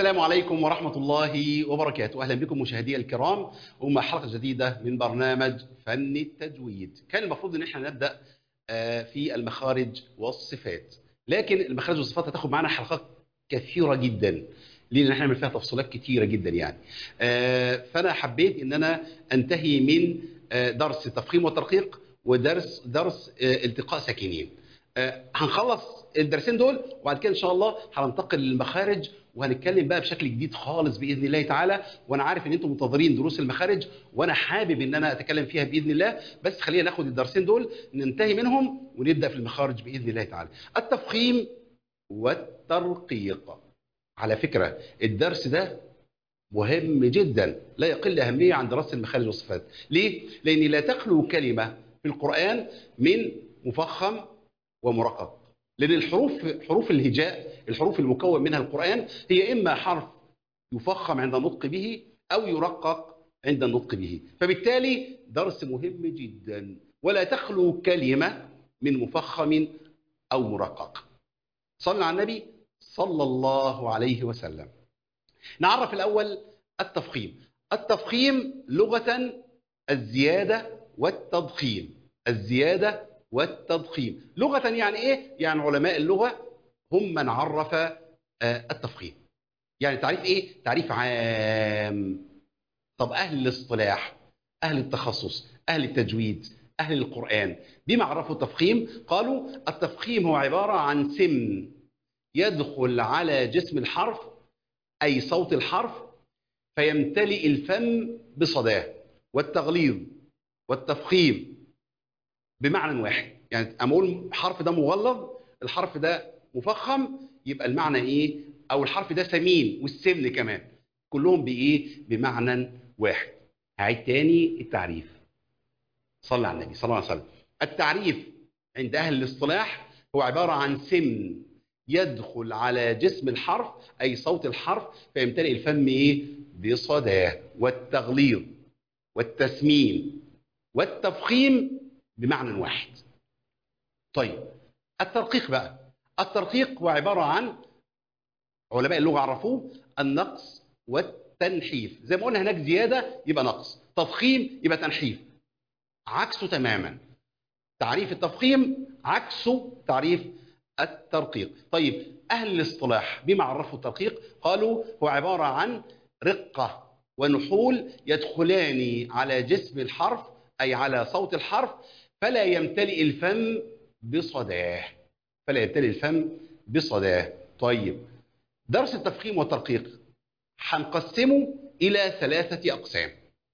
السلام عليكم ورحمة الله وبركاته أهلا بكم مشاهدي الكرام ومع حلقة جديدة من برنامج فن التجويد كان المفروض أن احنا نبدأ آه، في المخارج والصفات لكن المخارج والصفات هتاخد معنا حلقات كثيرة جدا لأن احنا نعمل فيها تفصيلات كثيرة جدا يعني آه، فأنا حبيت أن أنا أنتهي من آه، درس تفخيم وترقيق ودرس درس آه، التقاء ساكنين آه، هنخلص الدرسين دول وبعد كده ان شاء الله هننتقل للمخارج وهنتكلم بقى بشكل جديد خالص باذن الله تعالى وانا عارف ان انتم منتظرين دروس المخارج وانا حابب ان انا اتكلم فيها باذن الله بس خلينا ناخد الدرسين دول ننتهي منهم ونبدا في المخارج باذن الله تعالى التفخيم والترقيق على فكره الدرس ده مهم جدا لا يقل اهميه عن دراسه المخارج والصفات ليه لان لا تخلو كلمه في القران من مفخم ومرقق لأن الحروف حروف الهجاء الحروف المكون منها القرآن هي إما حرف يفخم عند النطق به أو يرقق عند النطق به فبالتالي درس مهم جدا ولا تخلو كلمة من مفخم أو مرقق صلى على النبي صلى الله عليه وسلم نعرف الأول التفخيم التفخيم لغة الزيادة والتضخيم الزيادة والتضخيم لغة يعني إيه؟ يعني علماء اللغة هم من عرف آه، التفخيم يعني تعريف إيه؟ تعريف عام طب أهل الاصطلاح أهل التخصص أهل التجويد أهل القرآن بما عرفوا التفخيم قالوا التفخيم هو عبارة عن سم يدخل على جسم الحرف أي صوت الحرف فيمتلئ الفم بصداه والتغليظ والتفخيم بمعنى واحد يعني اما اقول الحرف ده مغلظ الحرف ده مفخم يبقى المعنى ايه او الحرف ده سمين والسمن كمان كلهم بايه بمعنى واحد هعيد تاني التعريف صلى على النبي صلى الله عليه وسلم التعريف عند اهل الاصطلاح هو عباره عن سمن يدخل على جسم الحرف اي صوت الحرف فيمتلئ الفم ايه بصداه والتغليظ والتسمين والتفخيم بمعنى واحد طيب الترقيق بقى الترقيق هو عبارة عن علماء اللغة عرفوه النقص والتنحيف زي ما قلنا هناك زيادة يبقى نقص تفخيم يبقى تنحيف عكسه تماما تعريف التفخيم عكسه تعريف الترقيق طيب أهل الاصطلاح بما عرفوا الترقيق قالوا هو عبارة عن رقة ونحول يدخلان على جسم الحرف أي على صوت الحرف فلا يمتلئ الفم بصداه فلا يمتلئ الفم بصداه طيب درس التفخيم والترقيق هنقسمه إلى ثلاثة أقسام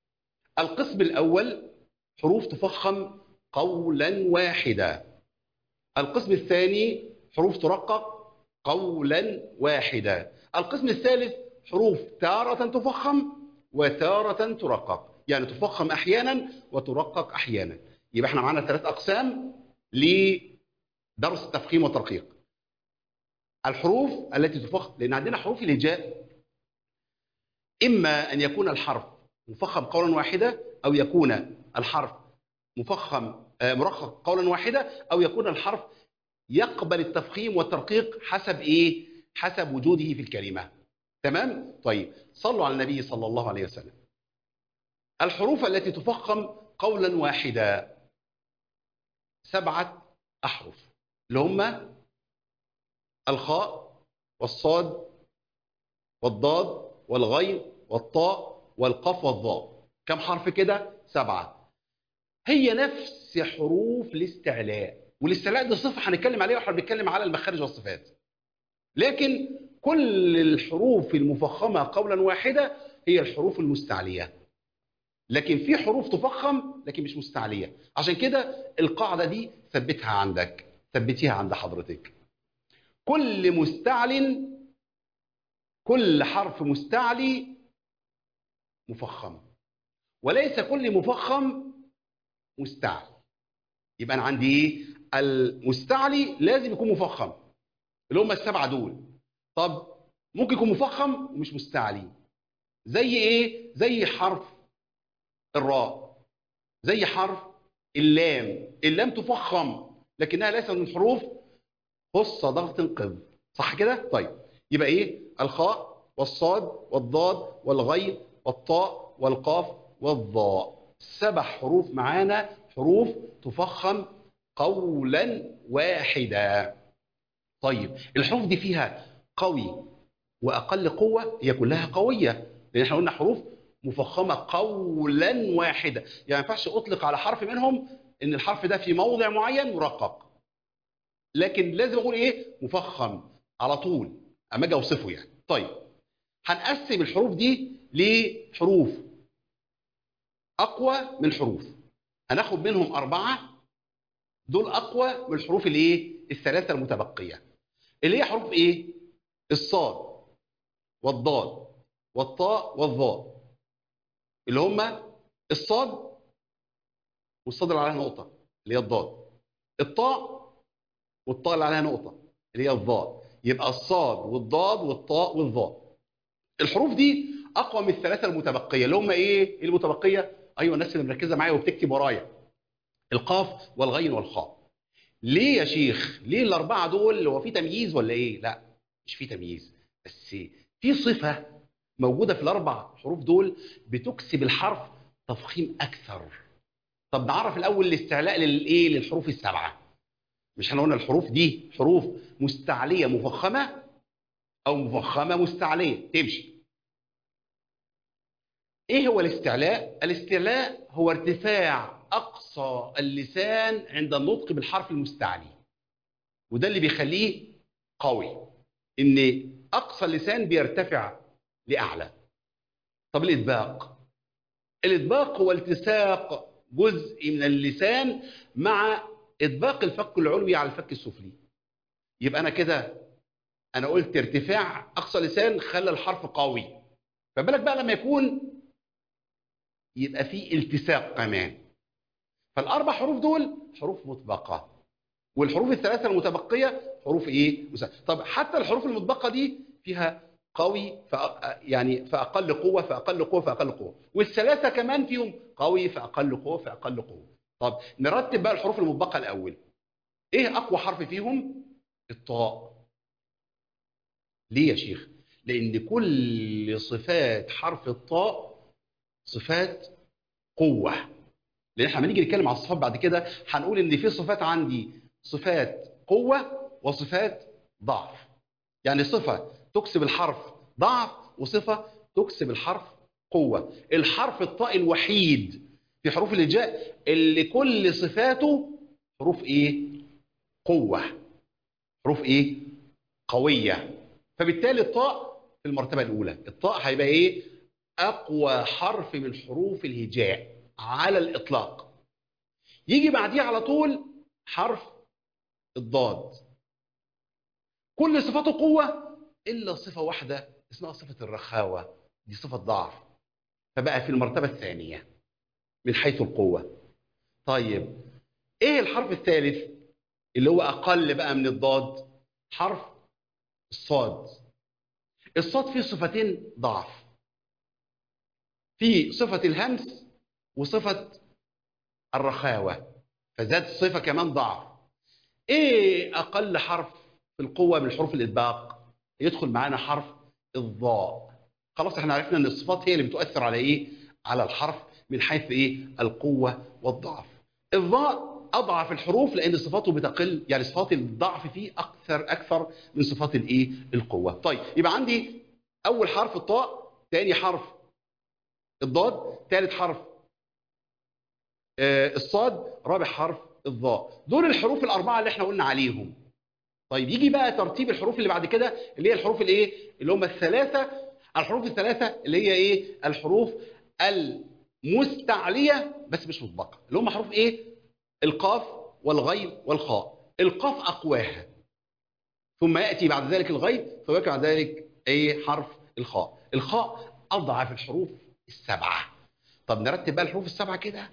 القسم الأول حروف تفخم قولا واحدا القسم الثاني حروف ترقق قولا واحدا القسم الثالث حروف تارة تفخم وتارة ترقق يعني تفخم أحيانا وترقق أحيانا يبقى احنا معانا ثلاث أقسام لدرس التفخيم والترقيق الحروف التي تفخم لأن عندنا حروف الهجاء إما أن يكون الحرف مفخم قولا واحدا أو يكون الحرف مفخم آه، مرقق قولا واحدا أو يكون الحرف يقبل التفخيم والترقيق حسب إيه؟ حسب وجوده في الكلمة تمام؟ طيب صلوا على النبي صلى الله عليه وسلم الحروف التي تفخم قولا واحدا سبعة أحرف اللي هم الخاء والصاد والضاد والغين والطاء والقاف والضاء كم حرف كده؟ سبعة هي نفس حروف الاستعلاء والاستعلاء دي صفة هنتكلم عليها واحنا بنتكلم على المخارج والصفات لكن كل الحروف المفخمة قولا واحدة هي الحروف المستعلية لكن في حروف تفخم لكن مش مستعلية عشان كده القاعدة دي ثبتها عندك ثبتيها عند حضرتك كل مستعل كل حرف مستعلي مفخم وليس كل مفخم مستعل يبقى انا عندي ايه المستعلي لازم يكون مفخم اللي هم السبعه دول طب ممكن يكون مفخم ومش مستعلي زي ايه زي حرف الراء زي حرف اللام اللام تفخم لكنها ليست من حروف خص ضغط قذ صح كده طيب يبقى ايه الخاء والصاد والضاد والغين والطاء والقاف والضاء سبع حروف معانا حروف تفخم قولا واحدا طيب الحروف دي فيها قوي واقل قوه هي كلها قويه لان احنا قلنا حروف مفخمه قولا واحدا يعني ما ينفعش اطلق على حرف منهم ان الحرف ده في موضع معين مرقق لكن لازم اقول ايه مفخم على طول اما اجي اوصفه يعني طيب هنقسم الحروف دي لحروف اقوى من حروف هناخد منهم اربعه دول اقوى من الحروف الايه الثلاثه المتبقيه اللي هي حروف ايه الصاد والضاد والطاء والظاء اللي هم الصاد والصاد اللي عليها نقطه اللي هي الضاد الطاء والطاء اللي عليها نقطه اللي هي الظاء يبقى الصاد والضاد والطاء والظاء الحروف دي اقوى من الثلاثه المتبقيه اللي هم ايه المتبقيه ايوه الناس اللي مركزه معايا وبتكتب ورايا القاف والغين والخاء ليه يا شيخ ليه الاربعه دول هو في تمييز ولا ايه لا مش في تمييز بس في صفه موجوده في الاربع حروف دول بتكسب الحرف تفخيم اكثر طب نعرف الاول الاستعلاء للايه للحروف السبعه مش احنا قلنا الحروف دي حروف مستعليه مفخمه او مفخمه مستعليه تمشي ايه هو الاستعلاء الاستعلاء هو ارتفاع اقصى اللسان عند النطق بالحرف المستعلي وده اللي بيخليه قوي ان اقصى اللسان بيرتفع لاعلى طب الاطباق الاطباق هو التصاق جزء من اللسان مع اطباق الفك العلوي على الفك السفلي يبقى انا كده انا قلت ارتفاع اقصى لسان خلى الحرف قوي فبالك بقى لما يكون يبقى في التصاق كمان فالاربع حروف دول حروف مطبقه والحروف الثلاثه المتبقيه حروف ايه طب حتى الحروف المطبقه دي فيها قوي فأ... يعني فاقل قوه فاقل قوه فاقل قوه والثلاثه كمان فيهم قوي فاقل قوه فاقل قوه طب نرتب بقى الحروف المطبقه الاول ايه اقوى حرف فيهم الطاء ليه يا شيخ لان كل صفات حرف الطاء صفات قوه لان احنا لما نيجي نتكلم على الصفات بعد كده هنقول ان في صفات عندي صفات قوه وصفات ضعف يعني صفه تكسب الحرف ضعف وصفه تكسب الحرف قوه الحرف الطاء الوحيد في حروف الهجاء اللي كل صفاته حروف ايه قوه حروف ايه قويه فبالتالي الطاء في المرتبه الاولى الطاء هيبقى ايه اقوى حرف من حروف الهجاء على الاطلاق يجي بعديه على طول حرف الضاد كل صفاته قوه الا صفه واحده اسمها صفه الرخاوه دي صفه ضعف فبقى في المرتبه الثانيه من حيث القوه طيب ايه الحرف الثالث اللي هو اقل بقى من الضاد حرف الصاد الصاد فيه صفتين ضعف في صفه الهمس وصفه الرخاوه فزاد صفه كمان ضعف ايه اقل حرف في القوه من حروف الاطباق يدخل معانا حرف الضاء خلاص احنا عرفنا ان الصفات هي اللي بتؤثر على ايه على الحرف من حيث ايه القوه والضعف الضاء اضعف الحروف لان صفاته بتقل يعني صفات الضعف فيه اكثر اكثر من صفات الايه القوه طيب يبقى عندي اول حرف الطاء ثاني حرف الضاد ثالث حرف آه الصاد رابع حرف الضاء دول الحروف الاربعه اللي احنا قلنا عليهم طيب يجي بقى ترتيب الحروف اللي بعد كده اللي هي الحروف الايه اللي هم الثلاثه الحروف الثلاثه اللي هي ايه الحروف المستعليه بس مش مطبقه اللي هم حروف ايه القاف والغين والخاء القاف اقواها ثم ياتي بعد ذلك الغين ثم ياتي بعد ذلك ايه حرف الخاء الخاء اضعف الحروف السبعه طب نرتب بقى الحروف السبعه كده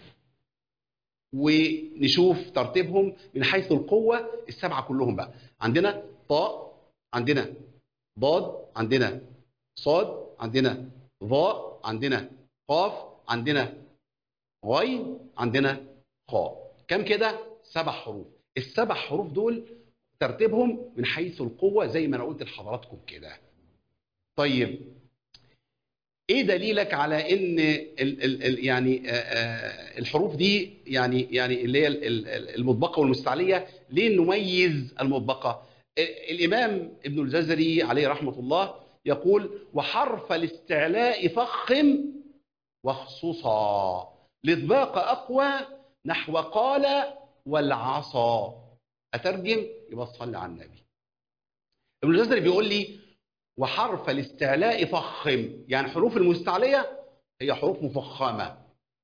ونشوف ترتيبهم من حيث القوه السبعه كلهم بقى عندنا طاء عندنا ضاد عندنا صاد عندنا ظاء عندنا قاف عندنا غين عندنا خاء كم كده سبع حروف السبع حروف دول ترتيبهم من حيث القوه زي ما انا قلت لحضراتكم كده طيب ايه دليلك على ان ال ال ال يعني آه، آه، الحروف دي يعني يعني اللي هي ال- ال- ال- المطبقه والمستعليه ليه نميز المطبقه ال- الامام ابن الجزري عليه رحمه الله يقول وحرف الاستعلاء فخم واخصصا لإطباق أقوى نحو قال والعصا أترجم يبقى صلي على النبي ابن الجزري بيقول لي وحرف الاستعلاء فخم يعني حروف المستعلية هي حروف مفخمة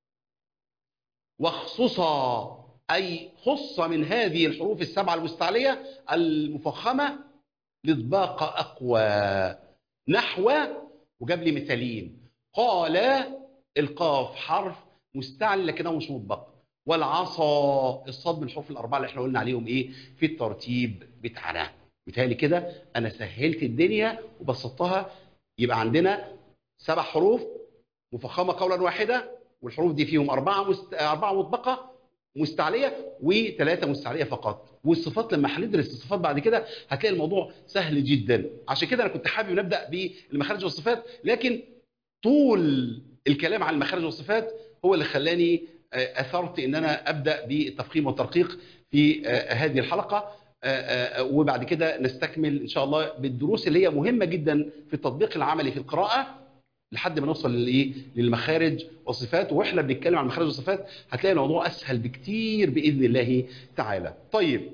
واخصصا أي خص من هذه الحروف السبعة المستعلية المفخمة لإطباق أقوى نحو وجاب لي مثالين قال القاف حرف مستعلي لكنه مش مطبق والعصا الصاد من الحروف الاربعه اللي احنا قلنا عليهم ايه في الترتيب بتاعنا بالتالي كده انا سهلت الدنيا وبسطتها يبقى عندنا سبع حروف مفخمه قولا واحده والحروف دي فيهم اربعه مست... اربعه مطبقه مستعليه وثلاثه مستعليه فقط والصفات لما هندرس الصفات بعد كده هتلاقي الموضوع سهل جدا عشان كده انا كنت حابب نبدا بالمخارج والصفات لكن طول الكلام عن المخارج والصفات هو اللي خلاني آه، اثرت ان انا ابدا بالتفخيم والترقيق في آه، هذه الحلقه آه، آه، وبعد كده نستكمل ان شاء الله بالدروس اللي هي مهمه جدا في التطبيق العملي في القراءه لحد ما نوصل للايه للمخارج والصفات واحنا بنتكلم عن المخارج والصفات هتلاقي الموضوع اسهل بكتير باذن الله تعالى طيب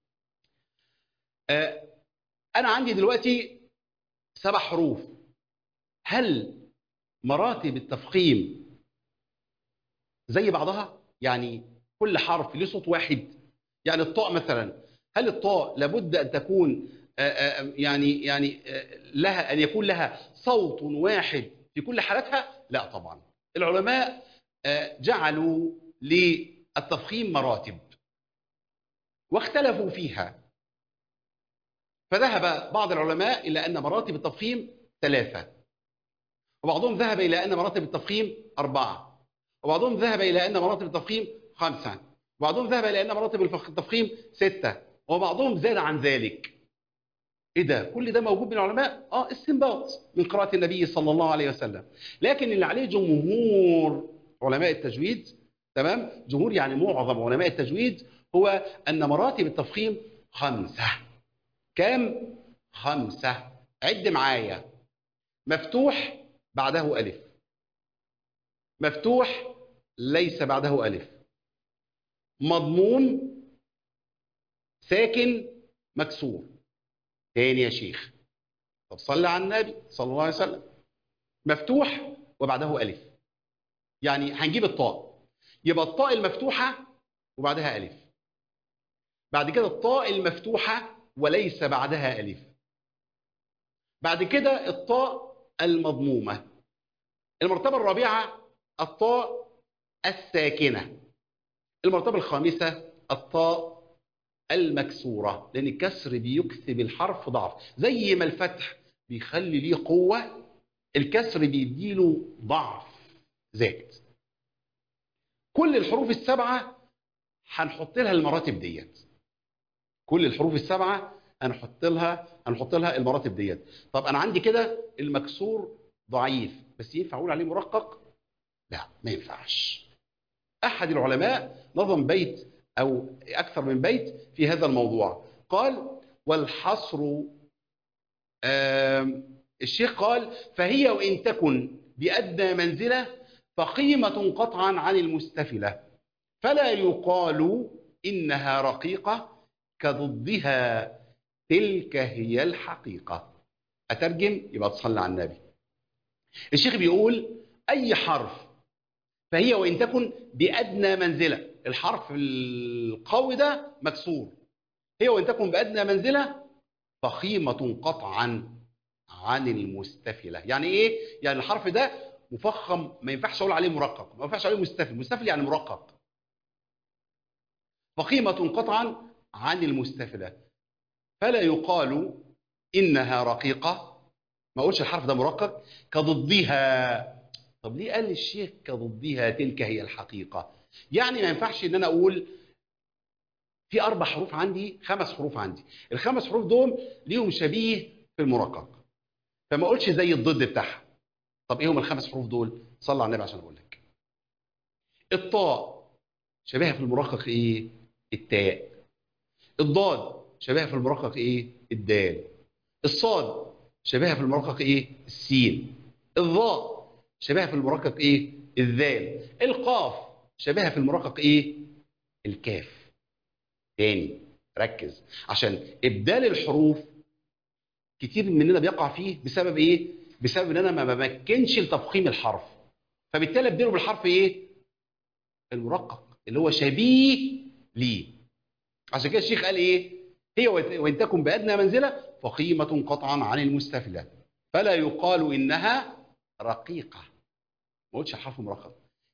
آه، انا عندي دلوقتي سبع حروف هل مراتب التفخيم زي بعضها يعني كل حرف له صوت واحد يعني الطاء مثلا هل الطاء لابد ان تكون آه، آه، يعني يعني آه، لها ان يكون لها صوت واحد في كل حالاتها لا طبعا العلماء آه، جعلوا للتفخيم مراتب واختلفوا فيها فذهب بعض العلماء الى ان مراتب التفخيم ثلاثه وبعضهم ذهب إلى أن مراتب التفخيم أربعة وبعضهم ذهب إلى أن مراتب التفخيم خمسة وبعضهم ذهب إلى أن مراتب الفخ- التفخيم ستة وبعضهم زاد عن ذلك إيه ده؟ كل ده موجود من العلماء؟ آه استنباط من قراءة النبي صلى الله عليه وسلم لكن اللي عليه جمهور علماء التجويد تمام؟ جمهور يعني معظم علماء التجويد هو أن مراتب التفخيم خمسة كام؟ خمسة عد معايا مفتوح بعده ألف مفتوح ليس بعده ألف مضموم ساكن مكسور تاني يا شيخ طب صلي على النبي صلى الله عليه وسلم مفتوح وبعده ألف يعني هنجيب الطاء يبقى الطاء المفتوحة وبعدها ألف بعد كده الطاء المفتوحة وليس بعدها ألف بعد كده الطاء المضمومة المرتبة الرابعة الطاء الساكنة المرتبة الخامسة الطاء المكسورة لأن الكسر بيكسب الحرف ضعف زي ما الفتح بيخلي ليه قوة الكسر بيديله ضعف زائد كل الحروف السبعة هنحط لها المراتب ديت كل الحروف السبعة هنحط لها هنحط لها المراتب ديت طب انا عندي كده المكسور ضعيف بس ينفع اقول عليه مرقق لا ما ينفعش احد العلماء نظم بيت او اكثر من بيت في هذا الموضوع قال والحصر آم، الشيخ قال فهي وان تكن بادنى منزله فقيمه قطعا عن المستفله فلا يقال انها رقيقه كضدها تلك هي الحقيقة أترجم يبقى تصلي على النبي الشيخ بيقول أي حرف فهي وإن تكن بأدنى منزلة الحرف القوي ده مكسور هي وإن تكن بأدنى منزلة فخيمة قطعا عن المستفلة يعني إيه؟ يعني الحرف ده مفخم ما ينفعش أقول عليه مرقق ما ينفعش عليه مستفل مستفل يعني مرقق فخيمة قطعا عن المستفلة فلا يقال إنها رقيقة ما أقولش الحرف ده مرقق كضدها طب ليه قال الشيخ كضدها تلك هي الحقيقة يعني ما ينفعش إن أنا أقول في أربع حروف عندي خمس حروف عندي الخمس حروف دول ليهم شبيه في المرقق فما أقولش زي الضد بتاعها طب ايه هم الخمس حروف دول صلى على النبي عشان اقول لك الطاء شبيهه في المرقق ايه التاء الضاد شبيهه في المرقق ايه الدال الصاد شبيهه في المرقق ايه السين الظاء شبيهه في المرقق ايه الذال القاف شبيهه في المرقق ايه الكاف تاني ركز عشان ابدال الحروف كتير مننا بيقع فيه بسبب ايه بسبب ان انا ما بمكنش لتفخيم الحرف فبالتالي ابدله بالحرف ايه المرقق اللي هو شبيه ليه عشان كده الشيخ قال ايه هي وان تكن بادنى منزله فقيمه قطعا عن المستفله فلا يقال انها رقيقه ما قلتش حرف مرقق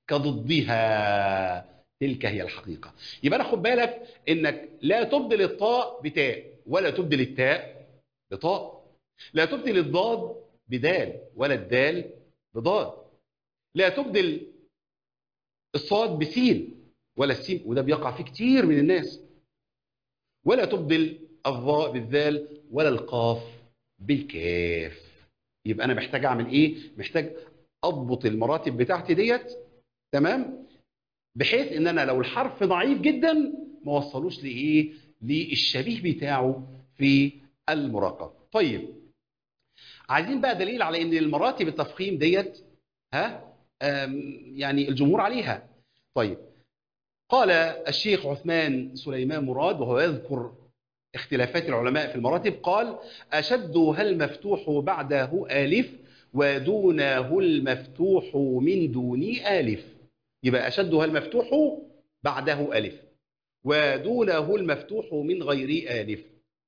كضدها تلك هي الحقيقه يبقى انا خد بالك انك لا تبدل الطاء بتاء ولا تبدل التاء بطاء لا تبدل الضاد بدال ولا الدال بضاد لا تبدل الصاد بسين ولا السين وده بيقع فيه كتير من الناس ولا تبدل الضاء بالذال ولا القاف بالكاف يبقى انا محتاج اعمل ايه محتاج اضبط المراتب بتاعتي ديت تمام بحيث ان انا لو الحرف ضعيف جدا ما وصلوش لايه للشبيه بتاعه في المرقق طيب عايزين بقى دليل على ان المراتب التفخيم ديت ها يعني الجمهور عليها طيب قال الشيخ عثمان سليمان مراد وهو يذكر اختلافات العلماء في المراتب قال أشدها المفتوح بعده آلف ودونه المفتوح من دون آلف يبقى أشدها المفتوح بعده ألف ودونه المفتوح من غير آلف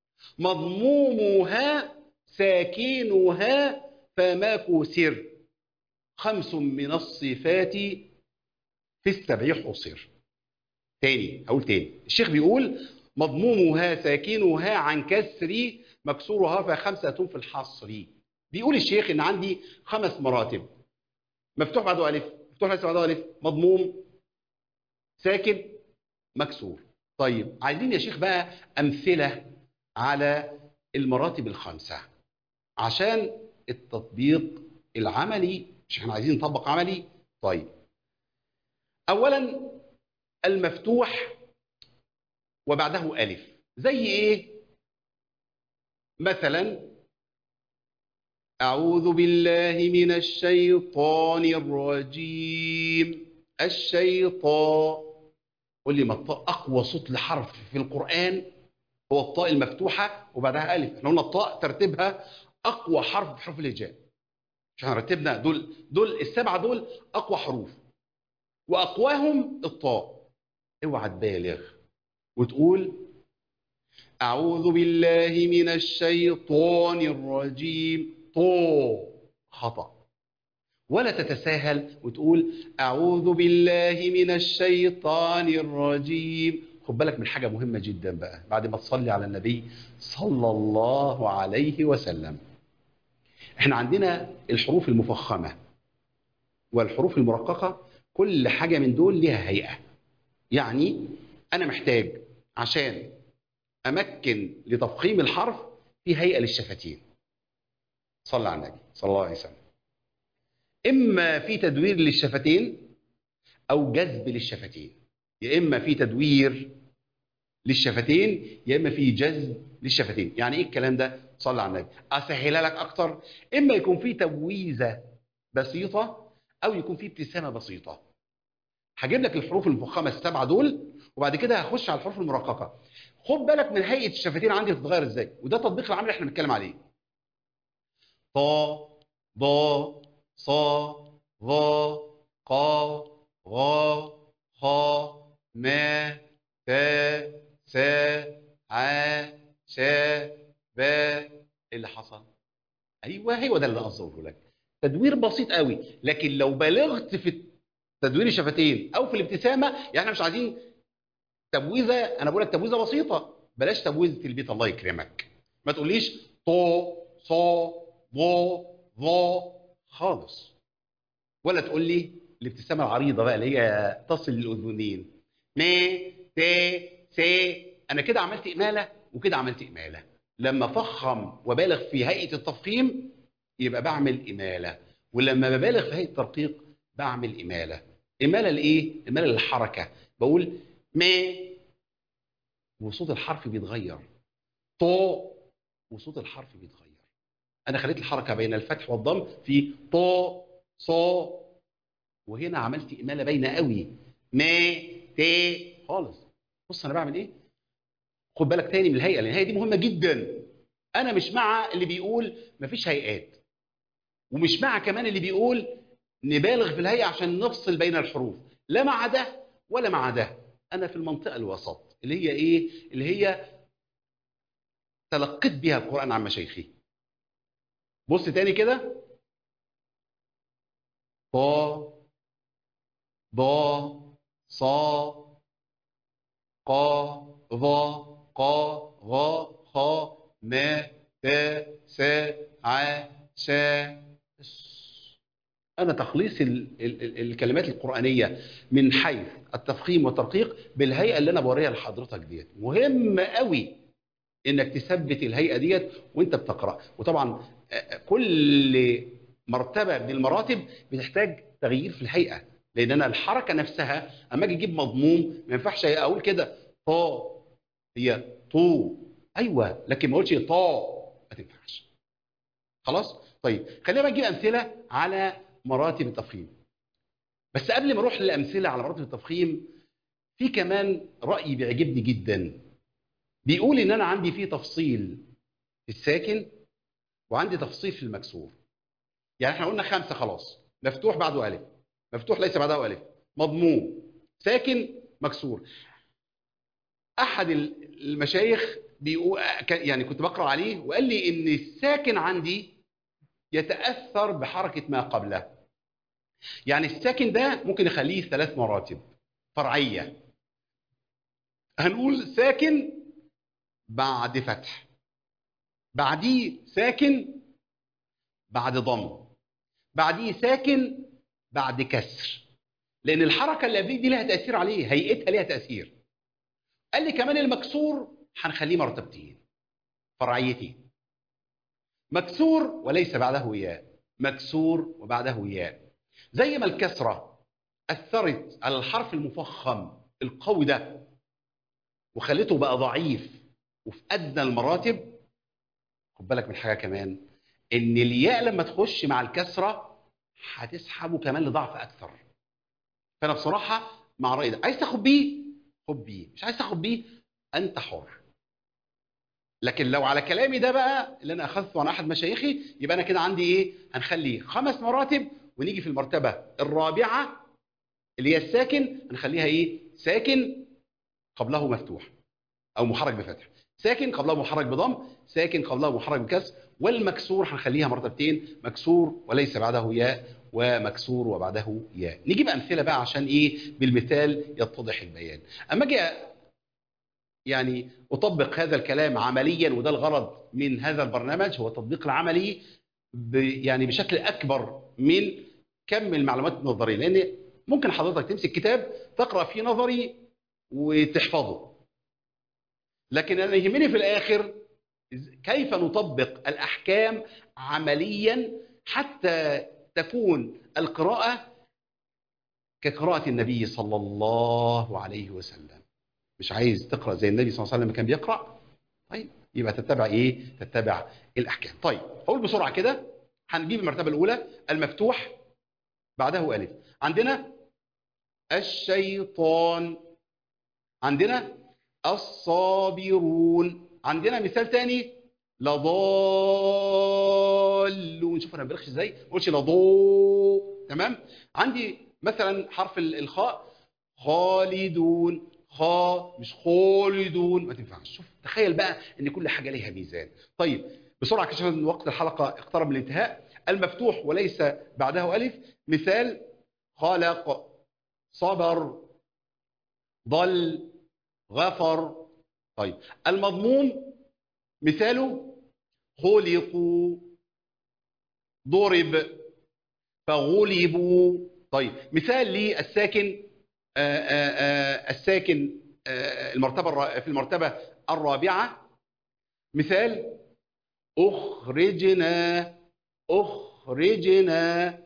مضمومها ساكنها فما كسر خمس من الصفات في السبع حصر تاني هقول تاني الشيخ بيقول مضمومها ساكنها عن كسر مكسورها فخمسة في الحصر بيقول الشيخ ان عندي خمس مراتب مفتوح بعده ألف مفتوح ليس بعده ألف مضموم ساكن مكسور طيب عايزين يا شيخ بقى أمثلة على المراتب الخمسة عشان التطبيق العملي مش احنا عايزين نطبق عملي طيب اولا المفتوح وبعده الف زي ايه مثلا اعوذ بالله من الشيطان الرجيم الشيطان قول لي ما الطاء اقوى صوت لحرف في القران هو الطاء المفتوحه وبعدها الف احنا قلنا الطاء ترتيبها اقوى حرف في حروف الهجاء مش احنا رتبنا دول دول السبعه دول اقوى حروف واقواهم الطاء اوعى تبالغ وتقول اعوذ بالله من الشيطان الرجيم طو خطا ولا تتساهل وتقول اعوذ بالله من الشيطان الرجيم خد بالك من حاجه مهمه جدا بقى بعد ما تصلي على النبي صلى الله عليه وسلم احنا عندنا الحروف المفخمة والحروف المرققة كل حاجة من دول لها هيئة يعني أنا محتاج عشان أمكن لتفخيم الحرف في هيئة للشفتين صلى على النبي صلى الله عليه وسلم إما في تدوير للشفتين أو جذب للشفتين يا إما في تدوير للشفتين يا إما في جذب للشفتين يعني إيه الكلام ده صلى على النبي اسهلها لك اكتر اما يكون في تبويزه بسيطه او يكون في ابتسامه بسيطه هجيب لك الحروف المفخمه السبعه دول وبعد كده هخش على الحروف المرققه خد بالك من هيئه الشفتين عندي بتتغير ازاي وده تطبيق العمل اللي احنا بنتكلم عليه طا ضا صا ظا قا غا خا ما تا سا ع شا با اللي حصل ايوه هو ده اللي قصده لك تدوير بسيط قوي لكن لو بلغت في تدوير الشفتين او في الابتسامه يعني احنا مش عايزين تبويزه انا بقول لك تبويزه بسيطه بلاش تبويزه البيت الله يكرمك ما تقوليش طو صا ضو ظا خالص ولا تقول لي الابتسامه العريضه بقى اللي هي تصل للاذنين م ت س انا كده عملت اماله وكده عملت اماله لما فخم وبالغ في هيئه التفخيم يبقى بعمل اماله ولما ببالغ في هيئه الترقيق بعمل اماله اماله لايه اماله للحركه بقول ما وصوت الحرف بيتغير طو وصوت الحرف بيتغير انا خليت الحركه بين الفتح والضم في طو صو وهنا عملت اماله باينه قوي ما تي خالص بص انا بعمل ايه خد بالك تاني من الهيئه لان الهيئه دي مهمه جدا انا مش مع اللي بيقول مفيش هيئات ومش مع كمان اللي بيقول نبالغ في الهيئه عشان نفصل بين الحروف لا مع ده ولا مع ده انا في المنطقه الوسط اللي هي ايه اللي هي تلقيت بها القران عن مشايخي بص تاني كده طا ضا صا قا ظا قا غا خا ما تا سا ع شا أنا تخليص ال ال ال الكلمات القرآنية من حيث التفخيم والترقيق بالهيئة اللي أنا بوريها لحضرتك ديت مهم قوي إنك تثبت الهيئة ديت وأنت بتقرأ وطبعا كل مرتبة من المراتب بتحتاج تغيير في الهيئة لأن أنا الحركة نفسها أما أجي أجيب مضموم ما ينفعش أقول كده طا هي طو أيوه لكن ما أقولش طا ما تنفعش خلاص طيب خلينا بقى نجيب أمثلة على مراتب التفخيم بس قبل ما اروح للامثله على مراتب التفخيم في كمان راي بيعجبني جدا بيقول ان انا عندي فيه تفصيل في الساكن وعندي تفصيل في المكسور يعني احنا قلنا خمسه خلاص مفتوح بعده الف مفتوح ليس بعده الف مضموم ساكن مكسور احد المشايخ بيقول يعني كنت بقرا عليه وقال لي ان الساكن عندي يتاثر بحركه ما قبله يعني الساكن ده ممكن نخليه ثلاث مراتب فرعيه هنقول ساكن بعد فتح بعديه ساكن بعد ضم بعديه ساكن بعد كسر لان الحركه اللي قبليه دي لها تاثير عليه هيئتها ليها تاثير قال لي كمان المكسور هنخليه مرتبتين فرعيتين مكسور وليس بعده ياء مكسور وبعده ياء زي ما الكسرة أثرت على الحرف المفخم القوي ده وخلته بقى ضعيف وفي أدنى المراتب خد بالك من حاجة كمان إن الياء لما تخش مع الكسرة هتسحبه كمان لضعف أكثر فأنا بصراحة مع الرأي ده عايز تاخد بيه خد بيه مش عايز تاخد بيه أنت حر لكن لو على كلامي ده بقى اللي انا اخذته عن احد مشايخي يبقى انا كده عندي ايه هنخلي خمس مراتب ونيجي في المرتبه الرابعه اللي هي الساكن هنخليها ايه ساكن قبله مفتوح او محرك بفتح ساكن قبله محرك بضم ساكن قبله محرك بكسر والمكسور هنخليها مرتبتين مكسور وليس بعده ياء ومكسور وبعده ياء نجيب امثله بقى عشان ايه بالمثال يتضح البيان اما اجي يعني اطبق هذا الكلام عمليا وده الغرض من هذا البرنامج هو التطبيق العملي ب يعني بشكل اكبر من كم المعلومات النظريه لان ممكن حضرتك تمسك كتاب تقرا فيه نظري وتحفظه لكن انا يهمني في الاخر كيف نطبق الاحكام عمليا حتى تكون القراءه كقراءه النبي صلى الله عليه وسلم مش عايز تقرا زي النبي صلى الله عليه وسلم كان بيقرا طيب يبقى تتبع ايه تتبع الاحكام طيب هقول بسرعه كده هنجيب المرتبه الاولى المفتوح بعده الف عندنا الشيطان عندنا الصابرون عندنا مثال تاني لضالون شوف انا ما بلغش ازاي ما اقولش لضو تمام عندي مثلا حرف الخاء خالدون خا مش خالدون ما تنفعش شوف تخيل بقى ان كل حاجه ليها ميزان طيب بسرعه كده عشان وقت الحلقه اقترب من الانتهاء المفتوح وليس بعده الف مثال خلق صبر ضل غفر طيب المضموم مثاله خلقوا ضرب فغلبوا طيب مثال للساكن آآ آآ الساكن آآ المرتبة في المرتبة الرابعة مثال أخرجنا أخرجنا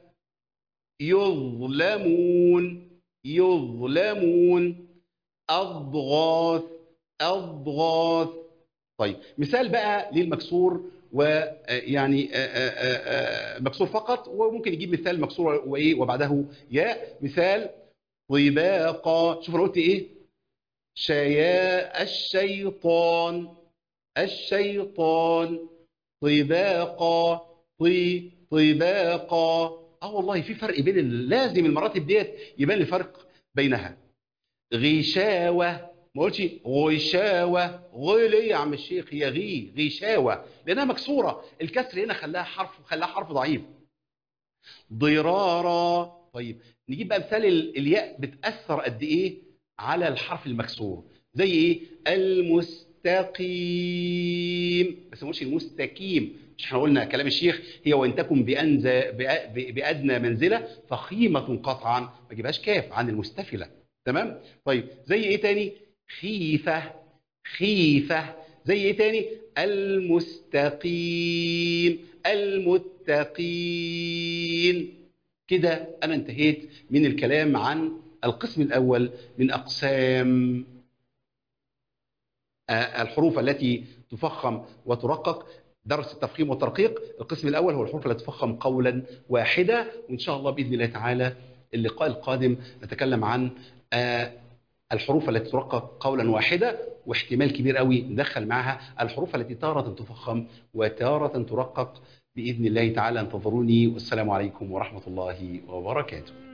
يظلمون يظلمون أضغاث أضغاث طيب مثال بقى للمكسور ويعني مكسور فقط وممكن يجيب مثال مكسور وايه وبعده ياء مثال طباقا شوف انا قلت ايه شياء الشيطان الشيطان طباقا طي طباقا اه والله في فرق بين ال- لازم المراتب ديت يبان الفرق بينها غشاوه ما قلتش غشاوه غي ليه يا عم الشيخ هي غي غشاوه لانها مكسوره الكسر هنا خلاها حرف خلاها حرف ضعيف ضرارا طيب نجيب بقى مثال ال- الياء بتاثر قد ايه على الحرف المكسور زي ايه المستقيم بس ما نقولش المستقيم مش احنا قلنا كلام الشيخ هي وان تكن بأنزى بأ- ب- بادنى منزله فخيمه قطعا ما جيبهاش كاف عن المستفله تمام طيب زي ايه تاني خيفه خيفه زي ايه تاني المستقيم المتقين كده انا انتهيت من الكلام عن القسم الاول من اقسام آه، الحروف التي تفخم وترقق درس التفخيم والترقيق القسم الاول هو الحروف التي تفخم قولا واحده وان شاء الله باذن الله تعالى اللقاء القادم نتكلم عن آه، الحروف التي ترقق قولا واحده واحتمال كبير قوي ندخل معها الحروف التي تارة تفخم وتارة ترقق باذن الله تعالى انتظروني والسلام عليكم ورحمه الله وبركاته